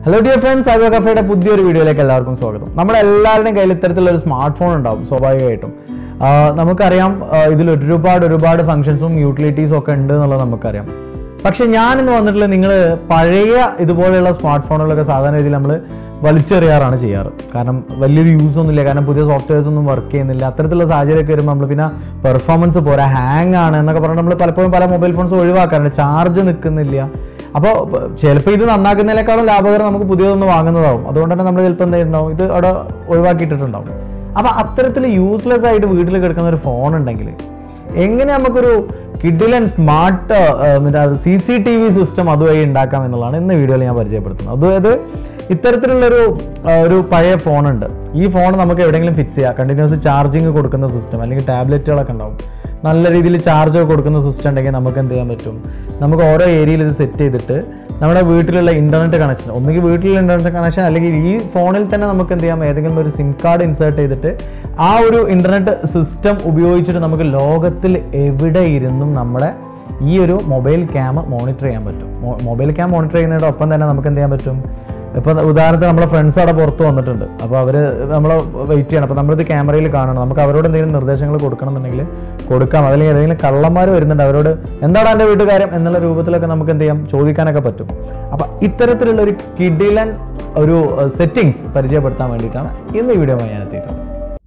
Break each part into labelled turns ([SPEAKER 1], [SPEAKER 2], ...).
[SPEAKER 1] hello dear friends ഐവ കഫേയുടെ പുതിയൊരു വീഡിയോയിലേക്ക് എല്ലാവർക്കും സ്വാഗതം നമ്മുടെ എല്ലാവരുടെയും കയ്യിൽ ഇത്തരത്തിലുള്ള ഒരു സ്മാർട്ട് ഫോൺ ഉണ്ടാവും സ്വാഭാവികമായിട്ടും ആ, നമുക്കറിയാം ആ, ഇതിൽ ഒരുപാട് ഒരുപാട് ഫങ്ഷൻസും യൂട്ടിലിറ്റീസും ഒക്കെ ഉണ്ട് എന്നുള്ളത് നമുക്കറിയാം പക്ഷെ ഞാൻ ഇന്ന് വന്നിട്ടുള്ള നിങ്ങൾ പഴയ ഇതുപോലെയുള്ള സ്മാർട്ട് ഫോണുകളൊക്കെ സാധാരണ രീതിയിൽ നമ്മൾ വലിച്ചെറിയാറാണ് ചെയ്യാറ് കാരണം വലിയൊരു യൂസ് ഒന്നുമില്ല കാരണം പുതിയ സോഫ്റ്റ്വെയർസ് ഒന്നും വർക്ക് ചെയ്യുന്നില്ല അത്തരത്തിലുള്ള സാഹചര്യമൊക്കെ വരുമ്പോൾ നമ്മൾ പിന്നെ പെർഫോമൻസ് പോരാ ഹാങ് ആണ് എന്നൊക്കെ പറഞ്ഞ് നമ്മൾ പലപ്പോഴും പല മൊബൈൽ ഫോൺസ് ഒഴിവാക്കാറുണ്ട് ചാർജ് നിൽക്കുന്നില്ല അപ്പോൾ ചിലപ്പോൾ ഇത് നന്നാക്കുന്നതിനേക്കാളും ലാഭകരം നമുക്ക് പുതിയതൊന്ന് വാങ്ങുന്നതാവും അതുകൊണ്ട് തന്നെ നമ്മൾ ചിലപ്പോൾ എന്തായിട്ടുണ്ടാവും ഇത് അവിടെ ഒഴിവാക്കിയിട്ടുണ്ടാവും അപ്പോൾ അത്തരത്തിൽ യൂസ്ലെസ് ആയിട്ട് വീട്ടിൽ കിടക്കുന്ന ഒരു ഫോൺ ഉണ്ടെങ്കിൽ എങ്ങനെ നമുക്കൊരു കിഡിലൻ smart C C T V system അതുവഴി ഉണ്ടാക്കാം എന്നുള്ളതാണ് ഇന്ന് വീഡിയോയിൽ ഞാൻ പരിചയപ്പെടുത്തുന്നത് അതായത് ഇത്തരത്തിലുള്ളൊരു ആ, ഒരു പഴയ ഫോണുണ്ട് ഈ ഫോൺ നമുക്ക് എവിടെയെങ്കിലും ഫിക്സ് ചെയ്യാം കണ്ടിന്യൂസ് ചാർജിങ് കൊടുക്കുന്ന സിസ്റ്റം അല്ലെങ്കിൽ ടാബ്ലറ്റുകളൊക്കെ ഉണ്ടാവും നല്ല രീതിയിൽ ചാർജ് കൊടുക്കുന്ന സിസ്റ്റം ഉണ്ടെങ്കിൽ നമുക്ക് എന്ത് ചെയ്യാൻ പറ്റും നമുക്ക് ഓരോ ഏരിയയിൽ ഇത് സെറ്റ് ചെയ്തിട്ട് നമ്മുടെ വീട്ടിലുള്ള ഇന്റർനെറ്റ് കണക്ഷൻ ഒന്നുകിൽ വീട്ടിലുള്ള ഇന്റർനെറ്റ് കണക്ഷൻ അല്ലെങ്കിൽ ഈ ഫോണിൽ തന്നെ നമുക്ക് എന്ത് ചെയ്യാം ഏതെങ്കിലും ഒരു സിം കാർഡ് ഇൻസേർട്ട് ചെയ്തിട്ട് ആ ഒരു ഇന്റർനെറ്റ് സിസ്റ്റം ഉപയോഗിച്ചിട്ട് നമുക്ക് ലോകത്തിൽ എവിടെ ഇരുന്നും നമ്മുടെ ഈ ഒരു മൊബൈൽ ക്യാം മോണിറ്റർ ചെയ്യാൻ പറ്റും മൊബൈൽ ക്യാം മോണിറ്റർ ചെയ്യുന്നതിൻ്റെ ഒപ്പം തന്നെ നമുക്ക് എന്ത് ചെയ്യാൻ പറ്റും ഇപ്പോൾ ഉദാഹരണത്തിന് നമ്മുടെ ഫ്രണ്ട്സ് അവിടെ പുറത്ത് വന്നിട്ടുണ്ട് അപ്പോൾ അവർ നമ്മൾ വെയിറ്റ് ചെയ്യണം അപ്പോൾ നമ്മളിത് ക്യാമറയിൽ കാണണം നമുക്ക് അവരോട് എന്തെങ്കിലും നിർദ്ദേശങ്ങൾ കൊടുക്കണം എന്നുണ്ടെങ്കിൽ കൊടുക്കാം അല്ലെങ്കിൽ ഏതെങ്കിലും കള്ളന്മാർ വരുന്നുണ്ട് അവരോട് എന്താണ് എൻ്റെ വീട്ടുകാര്യം എന്നുള്ള രൂപത്തിലൊക്കെ നമുക്ക് എന്ത് ചെയ്യാം ചോദിക്കാനൊക്കെ പറ്റും അപ്പോൾ ഇത്തരത്തിലുള്ള ഒരു കിഡിലൻ ഒരു സെറ്റിങ്സ് പരിചയപ്പെടുത്താൻ വേണ്ടിയിട്ടാണ് ഇന്ന് ഈ വീഡിയോ ഞാൻ എത്തിയിട്ടുള്ളത്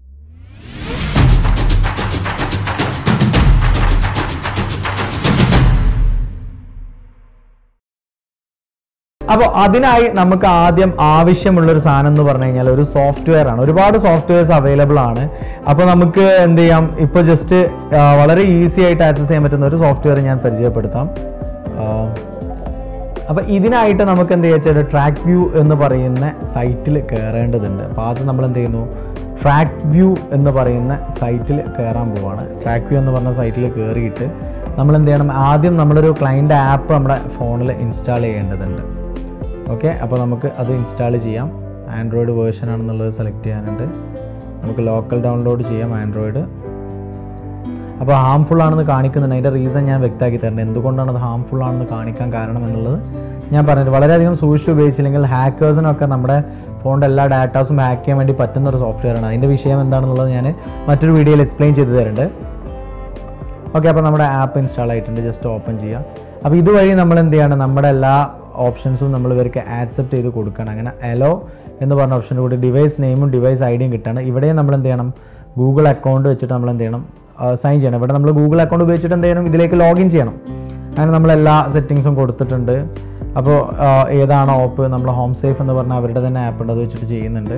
[SPEAKER 1] അപ്പോൾ അതിനായി നമുക്ക് ആദ്യം ആവശ്യമുള്ള ഒരു സാധനം എന്ന് പറഞ്ഞു കഴിഞ്ഞാൽ ഒരു സോഫ്റ്റ്വെയർ ആണ് ഒരുപാട് സോഫ്റ്റ്വെയർസ് അവൈലബിൾ ആണ് അപ്പോൾ നമുക്ക് എന്ത് ചെയ്യാം ഇപ്പോൾ ജസ്റ്റ് വളരെ ഈസി ആയിട്ട് ആക്സസ് ചെയ്യാൻ പറ്റുന്ന ഒരു സോഫ്റ്റ്വെയർ ഞാൻ പരിചയപ്പെടുത്താം അപ്പോൾ ഇതിനായിട്ട് നമുക്ക് എന്ത് വെച്ചാൽ ട്രാക്ക് വ്യൂ എന്ന് പറയുന്ന സൈറ്റിൽ കയറേണ്ടതുണ്ട് അപ്പോൾ ആദ്യം നമ്മൾ എന്ത് ചെയ്യുന്നു ട്രാക്ക് വ്യൂ എന്ന് പറയുന്ന സൈറ്റിൽ കയറാൻ പോവാണ് ട്രാക്ക് വ്യൂ എന്ന് പറഞ്ഞ സൈറ്റിൽ കയറിയിട്ട് നമ്മൾ എന്ത് ചെയ്യണം ആദ്യം നമ്മളൊരു ക്ലയൻറ്റ് ആപ്പ് നമ്മുടെ ഫോണിൽ ഇൻസ്റ്റാൾ ചെയ്യേണ്ടതുണ്ട് ഓക്കെ അപ്പോൾ നമുക്ക് അത് ഇൻസ്റ്റാൾ ചെയ്യാം ആൻഡ്രോയിഡ് വേർഷൻ ആണെന്നുള്ളത് സെലക്ട് ചെയ്യാനുണ്ട് നമുക്ക് ലോക്കൽ ഡൗൺലോഡ് ചെയ്യാം ആൻഡ്രോയിഡ് അപ്പോൾ ഹാംഫുൾ ആണെന്ന് കാണിക്കുന്നുണ്ട് അതിൻ്റെ റീസൺ ഞാൻ വ്യക്തമാക്കി തരുന്നുണ്ട് എന്തുകൊണ്ടാണ് അത് ഹാംഫുൾ ആണെന്ന് കാണിക്കാൻ കാരണം എന്നുള്ളത് ഞാൻ പറഞ്ഞിട്ട് വളരെയധികം സൂക്ഷിച്ച് ഉപയോഗിച്ചില്ലെങ്കിൽ ഹാക്കേഴ്സിനൊക്കെ നമ്മുടെ ഫോണിൻ്റെ എല്ലാ ഡാറ്റാസും ഹാക്ക് ചെയ്യാൻ വേണ്ടി പറ്റുന്ന ഒരു സോഫ്റ്റ്വെയർ ആണ് അതിൻ്റെ വിഷയം എന്താണെന്നുള്ളത് ഞാൻ മറ്റൊരു വീഡിയോയിൽ എക്സ്പ്ലെയിൻ ചെയ്ത് തരുന്നുണ്ട് ഓക്കെ അപ്പോൾ നമ്മുടെ ആപ്പ് ഇൻസ്റ്റാൾ ആയിട്ടുണ്ട് ജസ്റ്റ് ഓപ്പൺ ചെയ്യുക അപ്പോൾ ഇതുവഴി നമ്മൾ എന്ത് ചെയ്യാണ് നമ്മുടെ എല്ലാ ഓപ്ഷൻസും നമ്മൾ ഇവർക്ക് ആക്സെപ്റ്റ് ചെയ്ത് കൊടുക്കണം അങ്ങനെ എലോ എന്ന് പറഞ്ഞ ഓപ്ഷൻ്റെ കൂടി ഡിവൈസ് നെയിമും ഡിവൈസ് ഐഡിയും കിട്ടണം ഇവിടെയും നമ്മൾ എന്ത് ചെയ്യണം ഗൂഗിൾ അക്കൗണ്ട് വെച്ചിട്ട് നമ്മൾ എന്ത് ചെയ്യണം സൈൻ ചെയ്യണം ഇവിടെ നമ്മൾ ഗൂഗിൾ അക്കൗണ്ട് ഉപയോഗിച്ചിട്ട് എന്ത് ചെയ്യണം ഇതിലേക്ക് ലോഗിൻ ചെയ്യണം അങ്ങനെ നമ്മൾ എല്ലാ സെറ്റിങ്സും കൊടുത്തിട്ടുണ്ട് അപ്പോൾ ഏതാണ് ഓപ്പ് നമ്മൾ ഹോം സേഫ് എന്ന് പറഞ്ഞാൽ അവരുടെ തന്നെ ആപ്പ് ഉണ്ട് അത് വെച്ചിട്ട് ചെയ്യുന്നുണ്ട്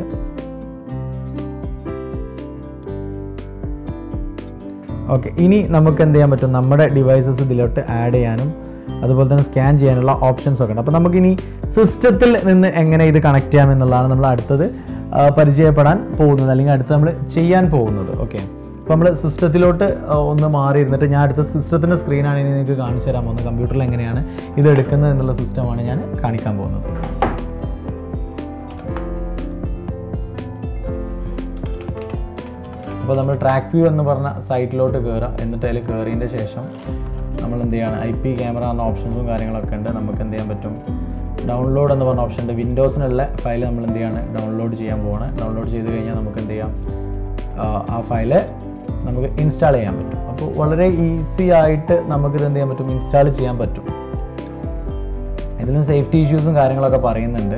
[SPEAKER 1] ഓക്കെ ഇനി നമുക്ക് എന്ത് ചെയ്യാൻ പറ്റും നമ്മുടെ ഡിവൈസസ് ഇതിലോട്ട് ആഡ് ചെയ്യാനും അതുപോലെ തന്നെ സ്കാൻ ചെയ്യാനുള്ള ഓപ്ഷൻസ് ഒക്കെ ഉണ്ട് അപ്പോൾ നമുക്കിനി സിസ്റ്റത്തിൽ നിന്ന് എങ്ങനെ ഇത് കണക്ട് ചെയ്യാം എന്നുള്ളതാണ് നമ്മൾ അടുത്തത് ആ, പരിചയപ്പെടാൻ പോകുന്നത് അല്ലെങ്കിൽ അടുത്ത് നമ്മൾ ചെയ്യാൻ പോകുന്നത് ഓക്കെ അപ്പോൾ നമ്മൾ സിസ്റ്റത്തിലോട്ട് ആ, ഒന്ന് മാറി ഇരുന്നിട്ട് ഞാൻ അടുത്ത സിസ്റ്റത്തിൻ്റെ സ്ക്രീനാണ് ഇനി നിങ്ങൾക്ക് കാണിച്ചു തരാൻ പോകുന്നത് കമ്പ്യൂട്ടറിൽ എങ്ങനെയാണ് ഇത് എടുക്കുന്നത് എന്നുള്ള സിസ്റ്റമാണ് ഞാൻ കാണിക്കാൻ പോകുന്നത് അപ്പോൾ നമ്മൾ ട്രാക്ക് വ്യൂ എന്ന് പറഞ്ഞ സൈറ്റിലോട്ട് കയറുക എന്നിട്ട് അതിൽ കയറിയതിൻ്റെ ശേഷം നമ്മൾ എന്ത് ചെയ്യണം ഐ പി ക്യാമറ എന്ന ഓപ്ഷൻസും കാര്യങ്ങളൊക്കെ ഉണ്ട് നമുക്ക് എന്ത് ചെയ്യാൻ പറ്റും ഡൗൺലോഡ് എന്ന് പറഞ്ഞ ഓപ്ഷൻ ഉണ്ട് വിൻഡോസിനുള്ള ഫയൽ നമ്മൾ എന്ത് ചെയ്യാണ് ഡൗൺലോഡ് ചെയ്യാൻ പോവാണ് ഡൗൺലോഡ് ചെയ്ത് കഴിഞ്ഞാൽ നമുക്ക് എന്ത് ചെയ്യാം ആ, ആ ഫയല് നമുക്ക് ഇൻസ്റ്റാൾ ചെയ്യാൻ പറ്റും അപ്പോൾ വളരെ ഈസി ആയിട്ട് നമുക്കിത് എന്ത് ചെയ്യാൻ പറ്റും ഇൻസ്റ്റാൾ ചെയ്യാൻ പറ്റും ഇതിലും സേഫ്റ്റി ഇഷ്യൂസും കാര്യങ്ങളൊക്കെ പറയുന്നുണ്ട്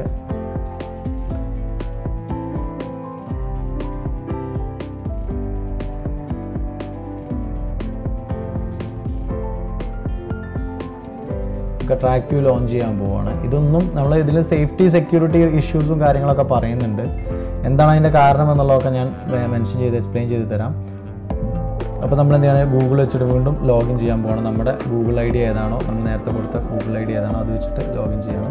[SPEAKER 1] ഒക്കെ ട്രാക്ക് വ്യൂ ലോഞ്ച് ചെയ്യാൻ പോവാണ് ഇതൊന്നും നമ്മൾ ഇതിൽ സേഫ്റ്റി സെക്യൂരിറ്റി ഇഷ്യൂസും കാര്യങ്ങളൊക്കെ പറയുന്നുണ്ട് എന്താണ് അതിൻ്റെ കാരണം എന്നുള്ളതൊക്കെ ഞാൻ മെൻഷൻ ചെയ്ത് എക്സ്പ്ലെയിൻ ചെയ്ത് തരാം അപ്പോൾ നമ്മൾ എന്ത് ചെയ്യണം ഗൂഗിൾ വെച്ചിട്ട് വീണ്ടും ലോഗിൻ ചെയ്യാൻ പോകണം നമ്മുടെ ഗൂഗിൾ ഐ ഡി ഏതാണോ നമ്മൾ നേരത്തെ കൊടുത്ത ഗൂഗിൾ ഐ ഡി ഏതാണോ അത് വെച്ചിട്ട് ലോഗിൻ ചെയ്യണം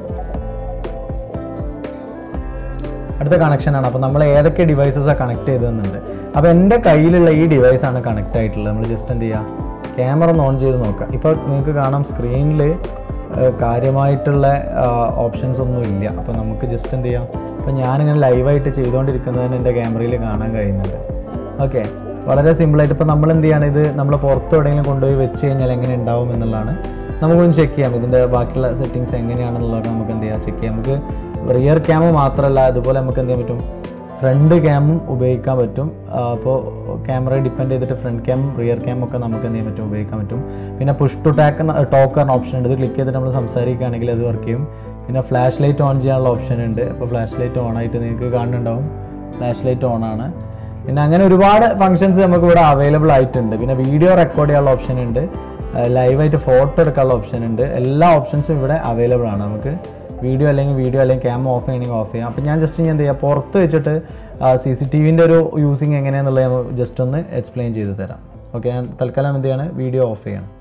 [SPEAKER 1] അടുത്ത കണക്ഷനാണ് അപ്പോൾ നമ്മൾ ഏതൊക്കെ ഡിവൈസസാണ് കണക്ട് ചെയ്തതെന്നുണ്ട് അപ്പോൾ എൻ്റെ കയ്യിലുള്ള ഈ ഡിവൈസാണ് കണക്ട് ആയിട്ടുള്ളത് നമ്മൾ ജസ്റ്റ് എന്ത് ചെയ്യുക ക്യാമറ ഒന്ന് ഓൺ ചെയ്ത് നോക്കുക ഇപ്പോൾ നിങ്ങൾക്ക് കാണാം സ്ക്രീനിൽ കാര്യമായിട്ടുള്ള ഓപ്ഷൻസ് ഒന്നും ഇല്ല അപ്പോൾ നമുക്ക് ജസ്റ്റ് എന്ത് ചെയ്യാം അപ്പോൾ ഞാനിങ്ങനെ ലൈവായിട്ട് ചെയ്തുകൊണ്ടിരിക്കുന്നതിന് എൻ്റെ ക്യാമറയിൽ കാണാൻ കഴിയുന്നുണ്ട് ഓക്കെ വളരെ സിമ്പിളായിട്ട് ഇപ്പോൾ നമ്മൾ എന്ത് ചെയ്യാണ് ഇത് നമ്മൾ പുറത്ത് എവിടെയെങ്കിലും കൊണ്ടുപോയി വെച്ച് കഴിഞ്ഞാൽ എങ്ങനെ ഉണ്ടാവും എന്നുള്ളതാണ് നമുക്കൊന്ന് ചെക്ക് ചെയ്യാം ഇതിൻ്റെ ബാക്കിയുള്ള സെറ്റിങ്സ് എങ്ങനെയാണെന്നുള്ളതൊക്കെ നമുക്ക് എന്ത് ചെയ്യാം ചെക്ക് ചെയ്യാം നമുക്ക് റിയർ ക്യാം മാത്രമല്ല അതുപോലെ നമുക്ക് എന്ത് ചെയ്യാൻ പറ്റും ഫ്രണ്ട് ക്യാമും ഉപയോഗിക്കാൻ പറ്റും അപ്പോൾ ക്യാമറ ഡിപ്പെൻഡ് ചെയ്തിട്ട് ഫ്രണ്ട് ക്യാം റിയർ ക്യാം ഒക്കെ നമുക്ക് എന്ത് ചെയ്യാൻ പറ്റും ഉപയോഗിക്കാൻ പറ്റും പിന്നെ പുഷ് ടു ടാക്ക് ടോക്ക് എന്ന ഓപ്ഷൻ ഉണ്ട് ഇത് ക്ലിക്ക് ചെയ്തിട്ട് നമ്മൾ സംസാരിക്കുകയാണെങ്കിൽ അത് വർക്ക് ചെയ്യും പിന്നെ ഫ്ലാഷ് ലൈറ്റ് ഓൺ ചെയ്യാനുള്ള ഓപ്ഷൻ ഉണ്ട് അപ്പോൾ ഫ്ലാഷ് ലൈറ്റ് ഓൺ ആയിട്ട് നിങ്ങൾക്ക് കാണുന്നുണ്ടാവും ഫ്ലാഷ് ലൈറ്റ് ഓൺ ആണ് പിന്നെ അങ്ങനെ ഒരുപാട് ഫങ്ഷൻസ് നമുക്ക് ഇവിടെ അവൈലബിൾ ആയിട്ടുണ്ട് പിന്നെ വീഡിയോ റെക്കോർഡ് ചെയ്യാനുള്ള ഓപ്ഷൻ ഉണ്ട് ലൈവായിട്ട് ഫോട്ടോ എടുക്കാനുള്ള ഓപ്ഷൻ ഉണ്ട് എല്ലാ ഓപ്ഷൻസും ഇവിടെ അവൈലബിൾ ആണ് നമുക്ക് വീഡിയോ അല്ലെങ്കിൽ വീഡിയോ അല്ലെങ്കിൽ ക്യാമറ ഓഫ് ചെയ്യണമെങ്കിൽ ഓഫ് ചെയ്യാം അപ്പോൾ ഞാൻ ജസ്റ്റ് ഞാൻ എന്ത് ചെയ്യാം പുറത്ത് വെച്ചിട്ട് സി സി ടി വിൻ്റെ ഒരു യൂസിങ് എങ്ങനെയാണെന്നുള്ളത് ഞാൻ ജസ്റ്റ് ഒന്ന് എക്സ്പ്ലെയിൻ ചെയ്ത് തരാം ഓക്കെ ഞാൻ തൽക്കാലം എന്ത് ചെയ്യാണ് വീഡിയോ ഓഫ് ചെയ്യണം